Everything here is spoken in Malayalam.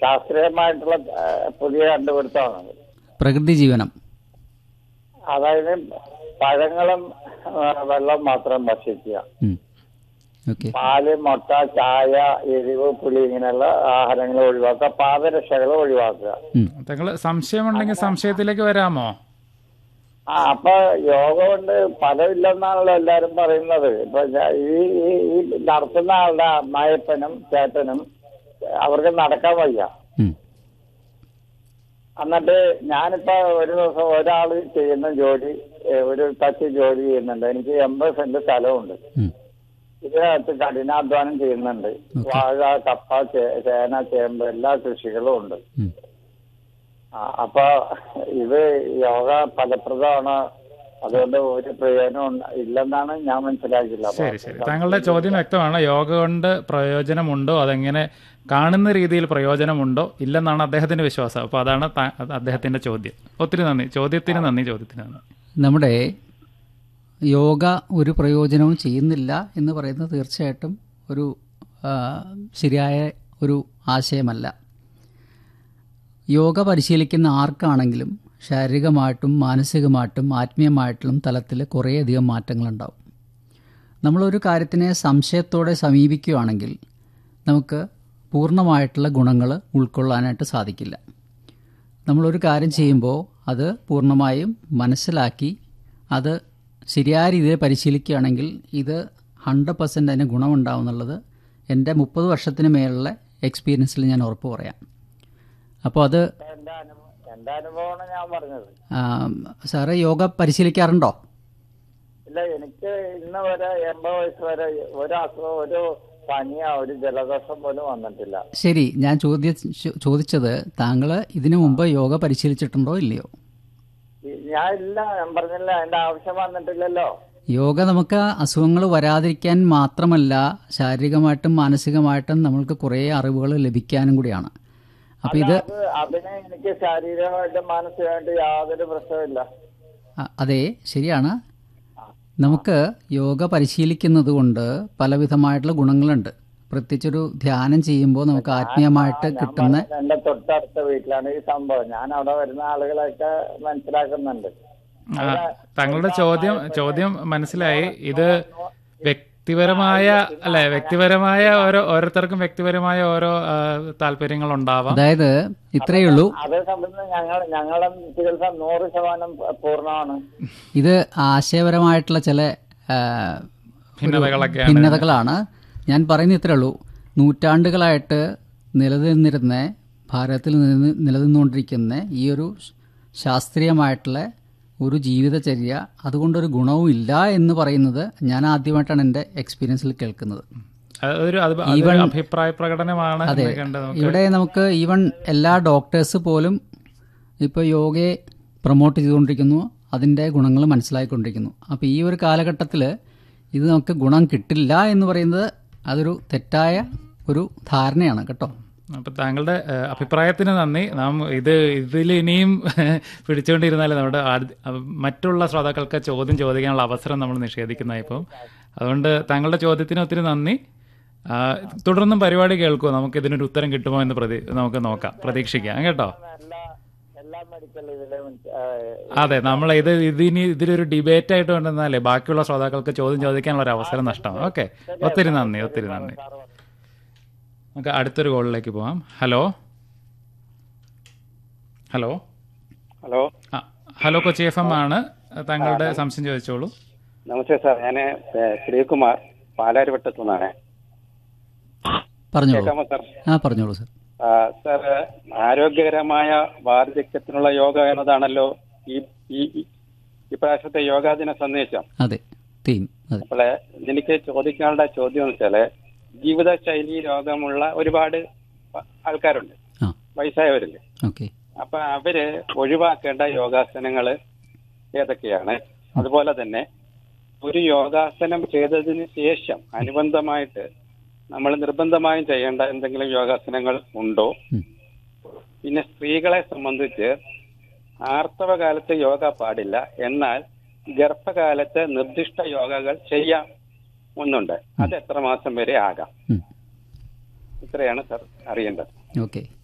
ശാസ്ത്രീയമായിട്ടുള്ള ആ, പുതിയ കണ്ടുപിടുത്തമാണ് പ്രകൃതി ജീവനം അതായത് പഴങ്ങളും ആ, വെള്ളം മാത്രം ഭക്ഷിക്കുക ഓക്കെ പാല് മുട്ട ചായ എരിവ് പുളി ഇങ്ങനെയുള്ള ആഹാരങ്ങൾ ഒഴിവാക്കുക പാദരക്ഷകൾ ഒഴിവാക്കുക താങ്കൾ സംശയമുണ്ടെങ്കിൽ സംശയത്തിലേക്ക് വരാമോ ആ അപ്പൊ യോഗ കൊണ്ട് ഫലമില്ലെന്നാണല്ലോ എല്ലാരും പറയുന്നത് ഇപ്പൊ ഞാൻ ഈ ഈ ഈ നടത്തുന്ന ആളുടെ അമ്മായപ്പനും ചേട്ടനും അവർക്ക് നടക്കാൻ വയ്യ എന്നിട്ട് ഞാനിപ്പോ ഒരു ദിവസം ഒരാൾ ചെയ്യുന്ന ജോലി ഏ, ഒരു ടച്ച് ജോലി ചെയ്യുന്നുണ്ട് എനിക്ക് എൺപത് സെന്റ് സ്ഥലമുണ്ട് ഇതിനകത്ത് കഠിനാധ്വാനം ചെയ്യുന്നുണ്ട് വാഴ കപ്പ ചേ- ചേന ചേമ്പ് എല്ലാ കൃഷികളും ഉണ്ട് ആ, അപ്പൊ ഇത് യോഗ ഫലപ്രദമാണ് അതുകൊണ്ട് ഒരു പ്രയോജനം ഉണ്ട- ഇല്ലെന്നാണ് ഞാൻ മനസ്സിലാക്കിയില്ല അപ്പൊ ശരി ശരി താങ്കളുടെ ചോദ്യം വ്യക്തമാണ് യോഗ കൊണ്ട് പ്രയോജനമുണ്ടോ അതെങ്ങനെ കാണുന്ന രീതിയിൽ പ്രയോജനമുണ്ടോ ഇല്ലെന്നാണ് അദ്ദേഹത്തിന്റെ വിശ്വാസം അപ്പോൾ അതാണ് താ- അത് അദ്ദേഹത്തിന്റെ ചോദ്യം ഒത്തിരി നന്ദി ചോദ്യത്തിന് നന്ദി ചോദ്യത്തിന് നന്ദി നമ്മുടെ യോഗ ഒരു പ്രയോജനവും ചെയ്യുന്നില്ല എന്ന് പറയുന്നത് തീർച്ചയായിട്ടും ഒരു ആ, ശരിയായ ഒരു ആശയമല്ല യോഗ പരിശീലിക്കുന്ന ആർക്കാണെങ്കിലും ശാരീരികമായിട്ടും മാനസികമായിട്ടും ആത്മീയമായിട്ടും തലത്തിൽ കുറേയധികം മാറ്റങ്ങളുണ്ടാവും നമ്മളൊരു കാര്യത്തിനെ സംശയത്തോടെ സമീപിക്കുകയാണെങ്കിൽ നമുക്ക് പൂർണ്ണമായിട്ടുള്ള ഗുണങ്ങൾ ഉൾക്കൊള്ളാനായിട്ട് സാധിക്കില്ല നമ്മളൊരു കാര്യം ചെയ്യുമ്പോൾ അത് പൂർണ്ണമായും മനസ്സിലാക്കി അത് ശരിയായ രീതിയിൽ പരിശീലിക്കുകയാണെങ്കിൽ ഇത് ഹൺഡ്രഡ് പെർസെൻറ്റ് അതിന് ഗുണമുണ്ടാവും എന്നുള്ളത് എൻ്റെ മുപ്പത് വർഷത്തിന് മേലുള്ള എക്സ്പീരിയൻസിൽ ഞാൻ ഉറപ്പ് പറയാം അപ്പോൾ അത് എന്റെ അനുഭവം എന്റെ അനുഭവമാണ് ഞാൻ പറഞ്ഞത് ആ, സാറ് യോഗ പരിശീലിക്കാറുണ്ടോ ഇല്ല എനിക്ക് ഇന്ന് വരെ എൺപത് വയസ്സ് വരെ ഒരു അസുഖം ഒരു പനിയോ ഒരു ജലദോഷം പോലും വന്നിട്ടില്ല ശരി ഞാൻ ചോദ്യ ചോദിച്ചത് താങ്കൾ ഇതിനു മുമ്പ് യോഗ പരിശീലിച്ചിട്ടുണ്ടോ ഇല്ലയോ ഈ- ഞാൻ ഇല്ല ഞാൻ പറഞ്ഞില്ല എന്റെ ആവശ്യം വന്നിട്ടില്ലല്ലോ യോഗ നമുക്ക് അസുഖങ്ങൾ വരാതിരിക്കാൻ മാത്രമല്ല ശാരീരികമായിട്ടും മാനസികമായിട്ടും നമ്മൾക്ക് കുറേ അറിവുകൾ ലഭിക്കാനും കൂടിയാണ് അപ്പോൾ ഇത് അത് അതിന് എനിക്ക് ശാരീരികമായിട്ടും മാനസികമായിട്ടും യാതൊരു പ്രശ്നമില്ല അ- അതെ ശരിയാണ് നമുക്ക് യോഗ പരിശീലിക്കുന്നത് കൊണ്ട് പലവിധമായിട്ടുള്ള ഗുണങ്ങളുണ്ട് പ്രത്യേകിച്ചൊരു ധ്യാനം ചെയ്യുമ്പോൾ നമുക്ക് ആത്മീയമായിട്ട് കിട്ടുന്ന എന്റെ തൊട്ടടുത്ത വീട്ടിലാണ് ഈ സംഭവം ഞാൻ അവിടെ വരുന്ന ആളുകളൊക്കെ മനസ്സിലാക്കുന്നുണ്ട് ആ, താങ്കളുടെ ചോദ്യം ചോദ്യം മനസ്സിലായി ഇത് വ്യക്തിപരമായ അല്ലെ വ്യക്തിപരമായ ഓരോ ഓരോരുത്തർക്കും വ്യക്തിപരമായ ഓരോ ആ, താല്പര്യങ്ങൾ ഉണ്ടാവാം അതായത് ഇത്രയേ ഉള്ളൂ അതേ സംബന്ധിച്ച് ഞങ്ങൾ ഞങ്ങളുടെ ചികിത്സ നൂറ് ശതമാനം പൂർണ്ണമാണ് ഇത് ആശയപരമായിട്ടുള്ള ചില ആ, ഒരു ഭിന്നതകളൊക്കെയാണ് ഭിന്നതകളാണ് ഞാൻ പറയുന്ന ഇത്രേ ഉള്ളൂ നൂറ്റാണ്ടുകളായിട്ട് നിലനിന്നിരുന്ന ഭാരതത്തിൽ നിന്ന് നിലനിന്നുകൊണ്ടിരിക്കുന്ന ഈ ഒരു ശാസ്ത്രീയമായിട്ടുള്ള ഒരു ജീവിതചര്യ അതുകൊണ്ടൊരു ഗുണവും ഇല്ല എന്ന് പറയുന്നത് ഞാൻ ആദ്യമായിട്ടാണ് എൻ്റെ എക്സ്പീരിയൻസിൽ കേൾക്കുന്നത് അതൊരു അത് അതൊരു അഭിപ്രായ പ്രകടനമാണ് അതെ എന്ന് കണ്ട് നമുക്ക് ഇവിടെ നമുക്ക് ഈവൻ എല്ലാ ഡോക്ടേഴ്സ് പോലും ഇപ്പോൾ യോഗയെ പ്രൊമോട്ട് ചെയ്തുകൊണ്ടിരിക്കുന്നു അതിൻ്റെ ഗുണങ്ങൾ മനസ്സിലാക്കിക്കൊണ്ടിരിക്കുന്നു അപ്പോൾ ഈ ഒരു കാലഘട്ടത്തിൽ ഇത് നമുക്ക് ഗുണം കിട്ടില്ല എന്ന് പറയുന്നത് അതൊരു തെറ്റായ ഒരു ധാരണയാണ് കേട്ടോ അപ്പൊ താങ്കളുടെ ഏഹ്, അഭിപ്രായത്തിന് നന്ദി നാം ഇത് ഇതിൽ ഇനിയും പിടിച്ചുകൊണ്ടിരുന്നാൽ നമ്മുടെ ആദ്യ- അഹ് മറ്റുള്ള ശ്രോതാക്കൾക്ക് ചോദ്യം ചോദിക്കാനുള്ള അവസരം നമ്മൾ നിഷേധിക്കുന്ന ഇപ്പം അതുകൊണ്ട് താങ്കളുടെ ചോദ്യത്തിന് ഒത്തിരി നന്ദി ആ, തുടർന്നും പരിപാടി കേൾക്കുമോ നമുക്ക് ഇതിനൊരു ഉത്തരം കിട്ടുമോ എന്ന് പ്രതി നമുക്ക് നോക്കാം പ്രതീക്ഷിക്കാം കേട്ടോ എല്ലാ എല്ലാ മെഡിക്കൽ ഇതിലും അതെ നമ്മൾ ഇത് ഇതിനി ഇതിലൊരു ഡിബേറ്റ് ആയിട്ട് കൊണ്ടുവന്നാലേ ബാക്കിയുള്ള ശ്രോതാക്കൾക്ക് ചോദ്യം ചോദിക്കാനുള്ള ഒരു അവസരം നഷ്ടമാണ് ഓക്കെ ഒത്തിരി നന്ദി ഒത്തിരി നന്ദി നമുക്ക് അടുത്തൊരു കോളിലേക്ക് പോവാം ഹലോ ഹലോ ഹലോ ആ, ഹലോ കൊച്ചി എഫ് എം ആണ് താങ്കളുടെ സംശയം ചോദിച്ചോളൂ നമസ്തേ സാർ ഞാൻ ശ്രീകുമാർ പാലാരിവട്ടത്തു നിന്നാണ് പറഞ്ഞോളൂ കേൾക്കാമോ സാർ ആ പറഞ്ഞോളൂ സർ ആ, സാർ ആരോഗ്യകരമായ വാർദ്ധക്യത്തിനുള്ള യോഗ എന്നതാണല്ലോ ഈ ഈ ഈ- ഇപ്രാവശ്യത്തെ യോഗാദിന സന്ദേശം അതെ തീം അതെ അപ്പോൾ എനിക്ക് ചോദിക്കാനുള്ള ചോദ്യം എന്ന് വെച്ചാല് ജീവിതശൈലി രോഗമുള്ള ഒരുപാട് ആൾക്കാരുണ്ട് ആ വയസ്സായവരില്ലേ ഓക്കെ അപ്പൊ അവര് ഒഴിവാക്കേണ്ട യോഗാസനങ്ങൾ ഏതൊക്കെയാണ് അതുപോലെ തന്നെ ഒരു യോഗാസനം ചെയ്തതിന് ശേഷം അനുബന്ധമായിട്ട് നമ്മൾ നിർബന്ധമായും ചെയ്യേണ്ട എന്തെങ്കിലും യോഗാസനങ്ങൾ ഉണ്ടോ ഉം. പിന്നെ സ്ത്രീകളെ സംബന്ധിച്ച് ആർത്തവ കാലത്ത് യോഗ പാടില്ല എന്നാൽ ഗർഭകാലത്ത് നിർദ്ദിഷ്ട യോഗകൾ ചെയ്യാം ഒന്നുണ്ട് അത് എത്ര മാസം വരെ ആകാം ഉം. ഇത്രയാണ് സർ അറിയേണ്ടത് ഓക്കെ